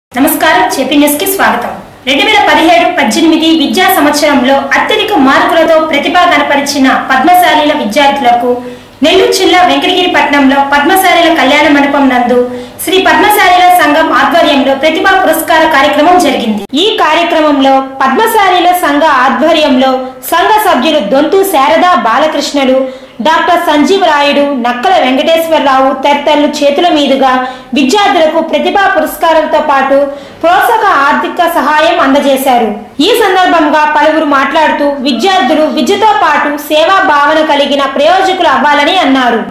నమస్కారం చెప్పి న్యూస్ కి స్వాగతం రెండు వేల పదిహేడు పద్దెనిమిది విద్యా సంవత్సరంలో అత్యధిక మార్కులతో ప్రతిభ కనపరిచిన పద్మశాలీల విద్యార్థులకు నెల్లూరు జిల్లా వెంకటగిరి పట్టణంలో పద్మశాలీల కళ్యాణ మండపం నందు శ్రీ పద్మశాలీల సంఘం ఆధ్వర్యంలో ప్రతిభా పురస్కార కార్యక్రమం జరిగింది ఈ కార్యక్రమంలో పద్మశాలీల సంఘ ఆధ్వర్యంలో సంఘ సభ్యులు దొంతు శారదా బాలకృష్ణలు డాక్టర్ సంజీవ్ రాయుడు నక్కల వెంకటేశ్వరరావు తదితరులు చేతుల మీదుగా విద్యార్థులకు ప్రతిభా పురస్కారాలతో పాటు ప్రోత్సాహక ఆర్థిక సహాయం అందజేశారు ఈ సందర్భంగా పలువురు మాట్లాడుతూ విద్యార్థులు విద్యతో పాటు సేవా భావన కలిగిన ప్రయోజకులు అవ్వాలని అన్నారు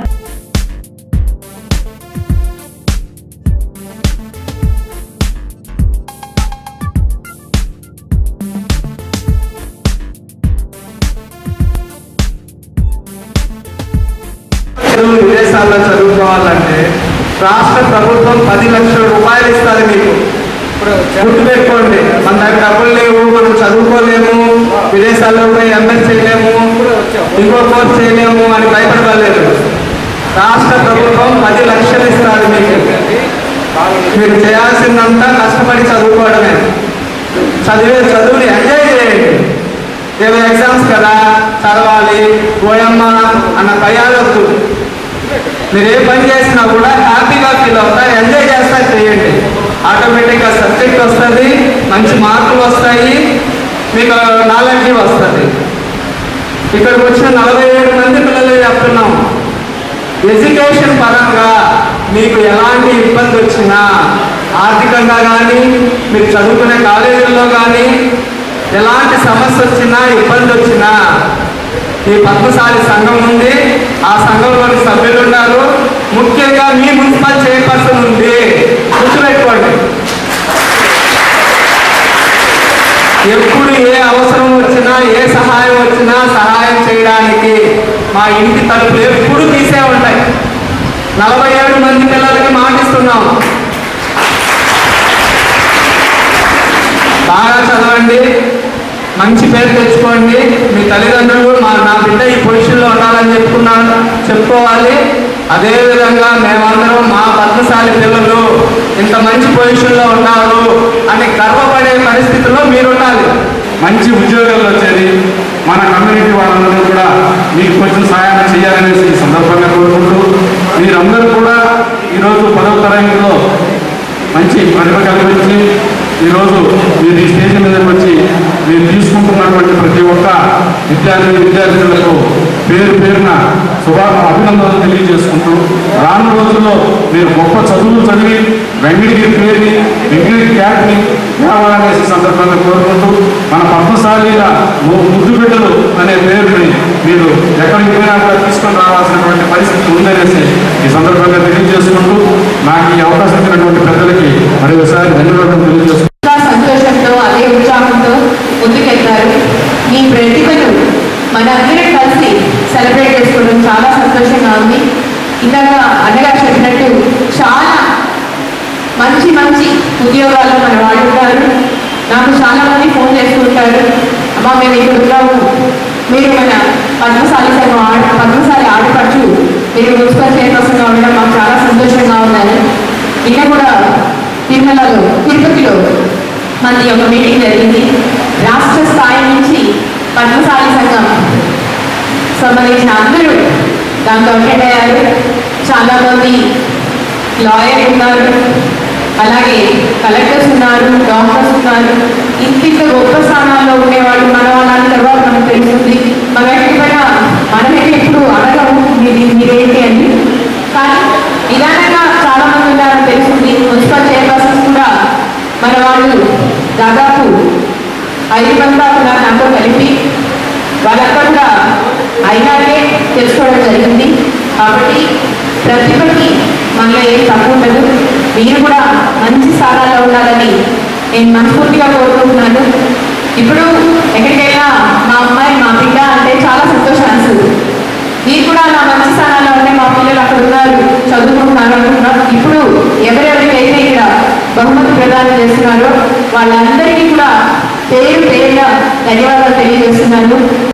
పిల్లలు విదేశాల్లో చదువుకోవాలంటే రాష్ట్ర ప్రభుత్వం పది లక్షల రూపాయలు ఇస్తుంది మీకు గుర్తుపెట్టుకోండి మన దగ్గర డబ్బులు లేవు మనం చదువుకోలేము విదేశాల్లో పోయి ఎంఎస్ చేయలేము ఇంకో కోర్స్ చేయలేము అని భయపడలేదు రాష్ట్ర ప్రభుత్వం పది లక్షలు ఇస్తుంది మీకు మీరు చేయాల్సిందంతా కష్టపడి చదువుకోవడమే చదివే చదువుని ఎంజాయ్ చేయండి ఏదో ఎగ్జామ్స్ కదా చదవాలి పోయమ్మ అన్న భయాలొద్దు మీరు ఏ పని చేసినా కూడా హ్యాపీగా ఫీల్ అవుతారు ఎంజాయ్ చేస్తా చేయండి ఆటోమేటిక్గా సబ్జెక్ట్ వస్తుంది మంచి మార్కులు వస్తాయి మీకు నాలెడ్జ్ వస్తుంది ఇక్కడికి వచ్చిన నలభై ఏడు మంది పిల్లలు చెప్తున్నాం ఎడ్యుకేషన్ పరంగా మీకు ఎలాంటి ఇబ్బంది వచ్చినా ఆర్థికంగా కానీ మీరు చదువుకునే కాలేజీల్లో కానీ ఎలాంటి సమస్య వచ్చినా ఇబ్బంది వచ్చినా ఈ పద్మశాలి సంఘం ఉంది ఆ సంఘంలోని సభ్యులు ఉన్నారు ముఖ్యంగా మీ మున్సిపల్ చైర్పర్సన్ ఉంది గుర్తుపెట్టుకోండి ఎప్పుడు ఏ అవసరం వచ్చినా ఏ సహాయం వచ్చినా సహాయం చేయడానికి మా ఇంటి తలుపులు ఎప్పుడు తీసే ఉంటాయి నలభై ఏడు మంది పిల్లలకి మాటిస్తున్నాం బాగా చదవండి మంచి పేరు తెచ్చుకోండి మీ తల్లిదండ్రులు మా నా బిడ్డ ఈ పొజిషన్లో ఉండాలని చెప్పుకున్నాను చెప్పుకోవాలి అదేవిధంగా మేమందరం మా పద్మశాలి పిల్లలు ఇంత మంచి పొజిషన్లో ఉన్నారు అని గర్వపడే పరిస్థితిలో మీరు ఉండాలి మంచి ఉద్యోగాల్లో చేరి మన కమ్యూనిటీ వాళ్ళందరూ కూడా మీకు కొంచెం సహాయం చేయాలనేసి ఈ సందర్భంగా కోరుకుంటూ మీరందరూ కూడా ఈరోజు పదవ తరగతిలో మంచి ప్రతిభ కల్పించి ఈరోజు మీరు ఈ స్టేజ్ మీదకి వచ్చి మీరు తీసుకుంటున్నటువంటి ప్రతి ఒక్క విద్యార్థి విద్యార్థులకు పేరు పేరున శుభా అభినందనలు తెలియజేసుకుంటూ రాను రోజుల్లో మీరు గొప్ప చదువులు చదివి వెంకటగిరి పేరుని వెంకటగిరి క్యాట్ని తేవాలనేసి సందర్భంగా కోరుకుంటూ మన పద్మశాలీల ము- ముద్దు బిడ్డలు అనే పేరుని మీరు ఎక్కడికి పోయినా కూడా తీసుకొని రావాల్సినటువంటి పరిస్థితి ఉందనేసి ఈ సందర్భంగా తెలియజేసుకుంటూ నాకు ఈ అవకాశం ఇచ్చినటువంటి పెద్దలకి మరొకసారి ధన్యవాదాలు తెలియజేసుకుంటూ ఇంకా సంతోషంతో అదే ఉత్సాహంతో ముందుకెళ్తారు మీ ప్రతిభను మనందరం కలిసి సెలబ్రేట్ చేసుకోవడం చాలా సంతోషంగా ఉంది ఇందాక అన్నగారు చెప్పినట్టు చాలా మంచి మంచి ఉద్యోగాల్లో మన వాళ్ళు ఉన్నారు నాకు చాలా మంది ఫోన్ చేస్తుంటారు అమ్మా మేము ఇక్కడ ఉన్నాము మీరు మన పద్మశాలి సంఘం ఆడ పద్మశాలి ఆడపడుచు మీరు మున్సిపల్ చైర్పర్సన్గా ఉండడం మాకు చాలా సంతోషంగా ఉందని నిన్న కూడా తిరుమలలో తిరుపతిలో మనది ఒక మీటింగ్ జరిగింది రాష్ట్ర స్థాయి నుంచి పద్మశాలి సంఘం సంబంధించిన అందరూ దాంట్లో అటెండ్ అయ్యారు చాలామంది లాయర్ ఉన్నారు అలాగే కలెక్టర్స్ ఉన్నారు డాక్టర్స్ ఉన్నారు ఇంత ఇంత గొప్ప స్థానాల్లో ఉండేవాళ్ళు మన వాళ్ళని తర్వాత మనకు తెలుస్తుంది మన ఎక్కడికైనా మనమైతే ఎప్పుడు అడగము మీది మీరేంటి అని కానీ నిదానంగా చాలా మంది ఉన్నారని తెలుస్తుంది మున్సిపల్ చైర్పర్సన్స్ కూడా మన వాళ్ళు దాదాపు ఐదు మంది దాకా ఉన్నారు నాతో కలిపి వాళ్ళంతా కూడా అయినాకే తెలుసుకోవడం జరిగింది కాబట్టి ప్రతిభకి మనలో ఏం తక్కువ ఉండదు మీరు కూడా మంచి స్థానాల్లో ఉండాలని నేను మనస్ఫూర్తిగా కోరుకుంటున్నాను ఇప్పుడు ఎక్కడికైనా మా అమ్మాయి మా బిడ్డ అంటే చాలా సంతోషం అనిస్తుంది మీరు కూడా అలా మంచి స్థానాల్లో ఉంటే మా పిల్లలు అక్కడ ఉన్నారు చదువుకుంటున్నారు అనుకుంటున్నారు ఇప్పుడు ఎవరెవరికైతే ఇక్కడ బహుమతి ప్రదానం చేస్తున్నారో వాళ్ళందరికీ కూడా పేరు పేరుగా ధన్యవాదాలు తెలియజేస్తున్నాను